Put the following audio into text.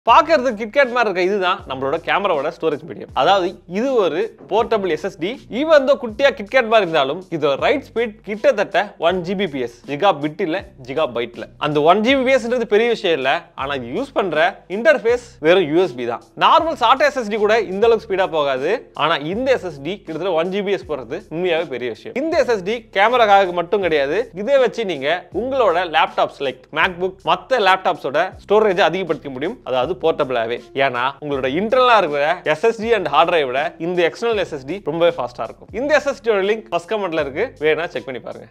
பார்க்கறதுக்கு கிட்கேட் மாதிரி இருக்க இதுதான் நம்மளோட கேமராவோட ஸ்டோரேஜ் மீடியம் அதாவது இது ஒரு போர்ட்டபிள் எஸ்எஸ்டி ஈவன் தோ குட்டியா கிட்கேட் மாதிரி இருந்தாலும் இதோட ரைட் ஸ்பீட் கிட்டத்தட்ட ஒன் ஜிபிபிஎஸ் ஜிகா பிட் இல்ல ஜிகா பைட்ல அந்த ஒன் ஜிபிபிஎஸ்ன்றது பெரிய விஷயம் இல்ல ஆனா இது யூஸ் பண்ற இன்டர்ஃபேஸ் வெறும் யூஎஸ்பி தான் நார்மல் சாட் எஸ்எஸ்டி கூட இந்த அளவுக்கு ஸ்பீடா போகாது ஆனா இந்த எஸ்எஸ்டி கிட்டத்தட்ட ஒன் ஜிபிஎஸ் போறது உண்மையாவே பெரிய விஷயம் இந்த எஸ்எஸ்டி கேமராக்காக மட்டும் கிடையாது இதை வச்சு நீங்க உங்களோட லேப்டாப்ஸ் லைக் மேக்புக் மத்த லேப்டாப்ஸோட ஸ்டோரேஜ் அதிகப்படுத்த முடியும் அதாவது போர்ட்டபிளாவே ஏன்னா உங்களோட இன்டர்னலா இருக்கிற எஸ்எஸ்டி அண்ட் ஹார்ட் டிரைவ் விட இந்த எக்ஸ்டர்னல் எஸ்எஸ்டி ரொம்பவே ஃபாஸ்டா இருக்கும் இந்த எஸ்எஸ்டியோட லிங்க் ஃபர்ஸ்ட் கமெண்ட்ல இருக்கு வேணா செக் பண்ணி பாருங்க